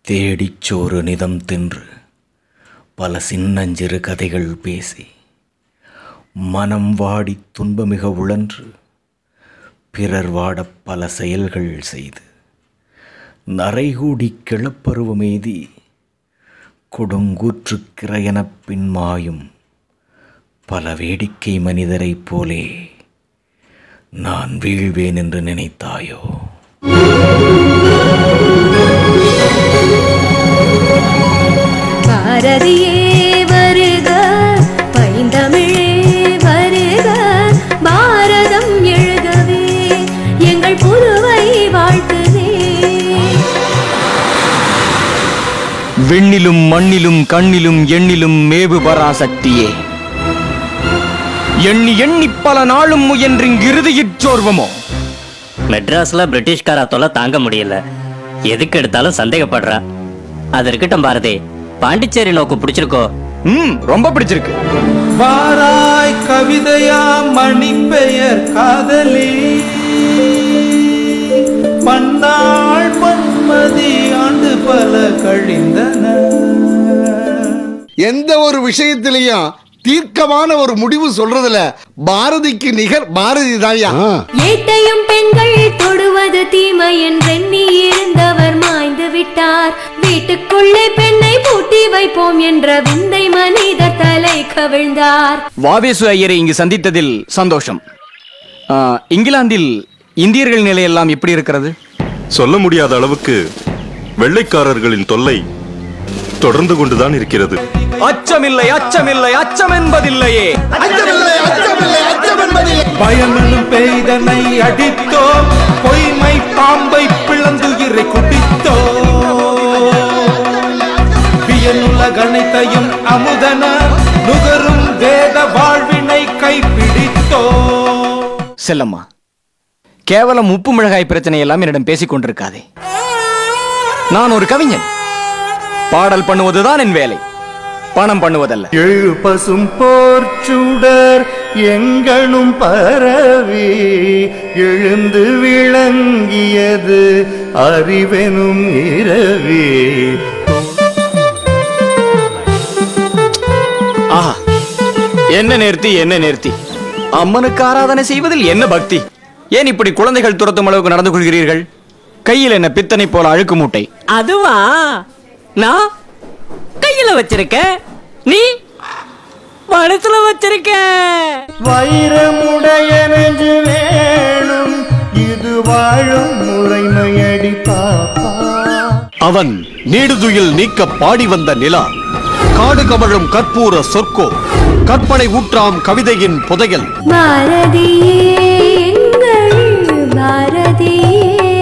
தேடிச் சோறு நிதம் தின்று பல சின்னஞ்சிறு கதைகள் பேசி மனம் வாடித் துன்பமிக உழன்று பிறர் வாடப் பல செயல்கள் செய்து நரைகூடி கிளப்பருவமெய்தி கொடுங்கூற்றுக் கிரையெனப் பின்மாயும் பல வேடிக்கை மனிதரைப் போலே நான் வீழ்வேன் என்று நினைத்தாயோ பாரதியே வருக பைந்தமிழே வருக பாரதம் எழுகவே எங்கள் புதுவை வாழ்த்துவே விண்ணிலும் மண்ணிலும் கண்ணிலும் எண்ணிலும் மேவு பராசக்தியே எண்ணி எண்ணி பல நாளும் முயன்றின் இறுதியிற் சோர்வமோ மெட்ராஸ்ல பிரிட்டிஷ்கார தொல்லை தாங்க முடியல எதுக்கு எடுத்தாலும் சந்தேகப்படுறா அது இருக்கட்டும் பாரதி பாண்டிச்சேரி நோக்கு பிடிச்சிருக்கோ ம் ரொம்ப பிடிச்சிருக்கு வாராய் கவிதையா மணி பெயர் காதலி பன்னாள் பன்மதி ஆண்டு பல கழிந்தன எந்த ஒரு விஷயத்திலையும் தீர்க்கமான ஒரு முடிவு சொல்றதுல பாரதிக்கு நிகர் பாரதி தாயா ஏட்டையும் பெண்கள் தொடுவது தீமை என்றெண்ணி இருந்தவர் மாய்ந்து விட்டார் வீட்டுக்குள்ளே பெண்ணை பூட்டி வைப்போம் என்ற விந்தை மனிதர் தலை கவிழ்ந்தார் வாவேசு ஐயரை இங்கு சந்தித்ததில் சந்தோஷம் ஆ, இங்கிலாந்தில் இந்தியர்கள் நிலையெல்லாம் எப்படி இருக்கிறது சொல்ல முடியாத அளவுக்கு வெள்ளைக்காரர்களின் தொல்லை தொடர்ந்து கொண்டுதான் இருக்கிறது அச்சமில்லை அச்சமில்லை அச்சம் என்பதில்லையே பயமெனும் பெய்தனை அடித்தோ பொய்மை பாம்பை பிளந்துயிரை குடித்தோ வியனுலகனைத்தையும் அமுதன நுகரும் வேத வாழ்வினை கைப்பிடித்தோ செல்லம்மா கேவலம் உப்பு மிளகாய் பிரச்சனை எல்லாம் என்னிடம் பேசிக் கொண்டிருக்காதே நான் ஒரு கவிஞன் பாடல் பண்ணுவதுதான் என் வேலை பணம் பண்ணுவதல்ல எழு பசும் போர்ச்சுடர் எங்கனும் பரவி எழுந்து விளங்கியது அறிவெனும் இரவி ஆஹா என்ன நேர்த்தி என்ன நேர்த்தி அம்மனுக்கு ஆராதனை செய்வதில் என்ன பக்தி ஏன் இப்படி குழந்தைகள் துரத்தும் அளவுக்கு நடந்து கொள்கிறீர்கள் கையில் என்ன பித்தனை போல அழுக்கு மூட்டை அதுவா நான் கையில வச்சிருக்கேன் நீ மனசுல வச்சிருக்க வைரமுடைய நெஞ்சு வேணும் இது வாழும் முறைமையடி பாப்பா அவன் நீடுதுயில் நீக்க பாடி வந்த நிலா காடு கமழும் கற்பூர சொற்கோ கற்பனை ஊற்றாம் கவிதையின் புதையல் பாரதியே எங்கள் பாரதியே